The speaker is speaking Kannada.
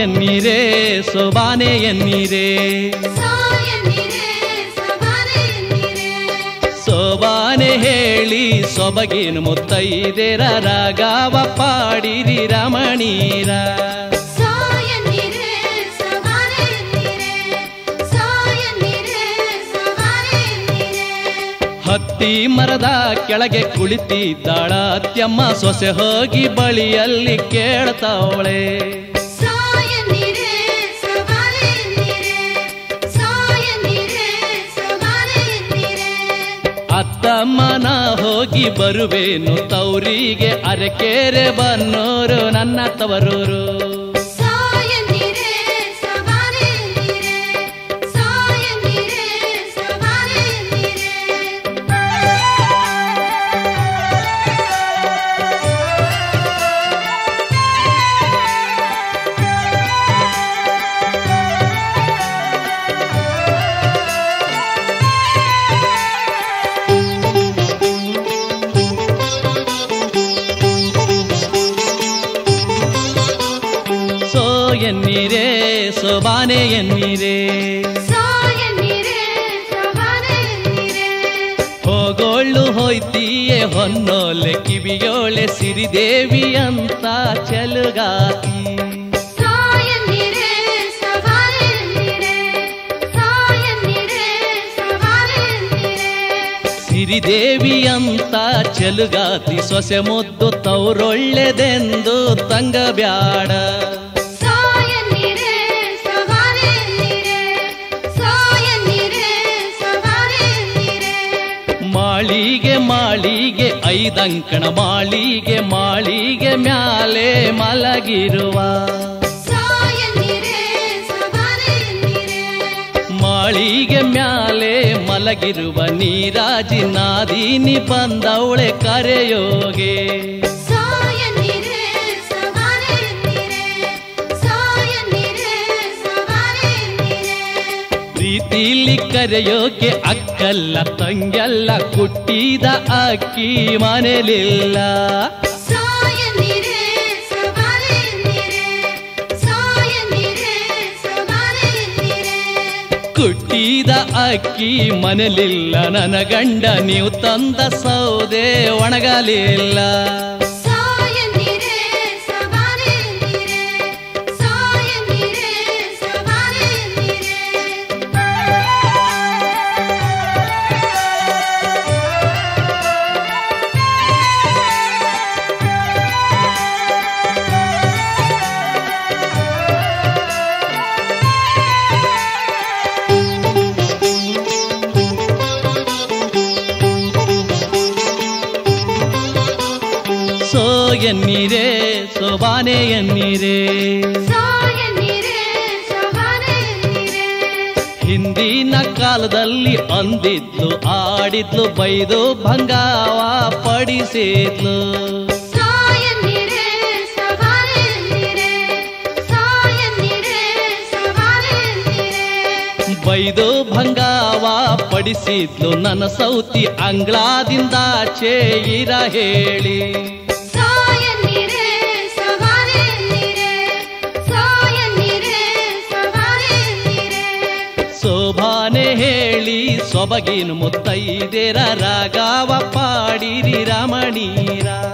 ಎನ್ನೀರೇ ಸೋಬಾನೆ ಎನ್ನೀರೇ ಸಾಯನ್ನಿರೆ ಸಬಾನೆನ್ನಿರೆ ಸೋಬಾನೆ ಹೇಳಿ ಸೊಬಗಿನ ಮುತ್ತೈದೆರ ರಾಗವ ಪಾಡಿರಿ ರಮಣೀರ ಸಾಯನ್ನಿರೆ ಸಬಾನೆನ್ನಿರೆ ಸಾಯನ್ನಿರೆ ಸಬಾನೆನ್ನಿರೆ ಹತ್ತಿ ಮರದ ಕೆಳಗೆ ಕುಳಿತಿದ್ದಾಳ ಅತ್ಯಮ್ಮ ಸೊಸೆ ಹೋಗಿ ಬಳಿಯಲ್ಲಿ ಕೇಳ್ತಾವಳೆ ಸಾಯನ್ನಿರೆ ಸಬಾನೆನ್ನಿರೆ ಸಾಯನ್ನಿರೆ ಸಬಾನೆನ್ನಿರೆ ಅತ್ತಮ್ಮನ ಹೋಗಿ ಬರುವೇನು ತೌರಿಗೆ ಅರಕೆರೆ ಬನ್ನೋರು ನನ್ನ ತವರೂರು ಸಾಯನ್ನಿರೆ ಸಬಾನೆನ್ನಿರೆ ಸಾಯನ್ನಿರೆ ಸಬಾನೆನ್ನಿರೆ ಸೋ ಎನ್ನೀರೇ ಸೋಬಾನೆ ಎನ್ನೀರೇ ಸಾಯನ್ನಿರೆ ಸಬಾನೆನ್ನಿರೆ ಹೋಗೋಳ್ಳು ಹೋಯ್ತೀಯೆ ಹೊನ್ನೋಲೆ ಕಿವಿಯೋಳೆ ಸಿರಿದೇವಿ ಅಂತ ಚೆಲುಗಾತಿ ಸಾಯನ್ನಿರೆ ಸಬಾನೆನ್ನಿರೆ ಸಾಯನ್ನಿರೆ ಸಬಾನೆನ್ನಿರೆ ಸಿರಿದೇವಿ ಅಂತ ಚೆಲುಗಾತಿ ಸೊಸೆ ಮುದ್ದು ತೌರೊಳ್ಳೆದೆಂದು ತಂಗಬ್ಯಾಡ ಸಾಯನ್ನಿರೆ ಸಬಾನೆನ್ನಿರೆ ಸಾಯನ್ನಿರೆ ಸಬಾನೆನ್ನಿರೆ ಮಾಳಿಗೆ ಮಾಳಿಗೆ ಐದಂಕಣ ಮಾಳಿಗೆ ಮಾಳಿಗೆ ಮ್ಯಾಲೆ ಮಲಗಿರುವ ಸಾಯನ್ನಿರೆ ಸಬಾನೆನ್ನಿರೆ ಮಾಳಿಗೆ ಮ್ಯಾಲೆ ಮಲಗಿರುವ ನೀರಾಜಿ ನಾದಿನಿ ಬಂದವಳೆ ಕರೆಯೋಗೆ ಸಾಯನ್ನಿರೆ ಸಬಾನೆನ್ನಿರೆ ಸಾಯನ್ನಿರೆ ಸಬಾನೆನ್ನಿರೆ ಪ್ರೀತಿಲಿ ಕರೆಯೋಕೆ ಅಕ್ಕಲ್ಲ ತಂಗೆಲ್ಲ ಕುಟ್ಟಿದ ಅಕ್ಕಿ ಮನೆಲಿಲ್ಲ ಸಾಯನ್ನಿರೆ ಸಬಾನೆನ್ನಿರೆ ಸಾಯನ್ನಿರೆ ಸಬಾನೆನ್ನಿರೆ ಕುಟ್ಟಿದ ಅಕ್ಕಿ ಮನೆಲಿಲ್ಲ ನನ್ನ ಗಂಡ ನೀವು ತಂದ ಸೌದೆ ಒಣಗಲಿಲ್ಲ ಸಾಯನ್ನಿರೆ ಸಬಾನೆನ್ನಿರೆ ಸಾಯನ್ನಿರೆ ಸಬಾನೆನ್ನಿರೆ ಸೋ ಎನ್ನೀರೇ ಸೋಬಾನೆ ಎನ್ನೀರೇ ಸಾಯನ್ನಿರೆ ಸಬಾನೆನ್ನಿರೆ ಹಿಂದಿನ ಕಾಲದಲ್ಲಿ ಅಂದಿದ್ಲು ಆಡಿದ್ಲು ಬೈದು ಭಂಗಾವ ಪಡಿಸಿದ್ಲು ಸಾಯನ್ನಿರೆ ಸಬಾನೆನ್ನಿರೆ ಸಾಯನ್ನಿರೆ ಸಬಾನೆನ್ನಿರೆ ಬೈದು ಭಂಗಾವ ಪಡಿಸಿದ್ಲು ನನ್ನ ಸೌತಿ ಅಂಗ್ಲಾದಿಂದಾಚೆ ಇರ ಹೇಳಿ ಸಾಯನ್ನಿರೆ ಸಬಾನೆನ್ನಿರೆ ಸಾಯನ್ನಿರೆ ಸಬಾನೆನ್ನಿರೆ ಶೋಭಾನೆ ಹೇಳಿ ಸೊಬಗಿನ ಮುತ್ತೈದೆರ ರಾಗವ ಪಾಡಿರಿ ರಮಣೀರ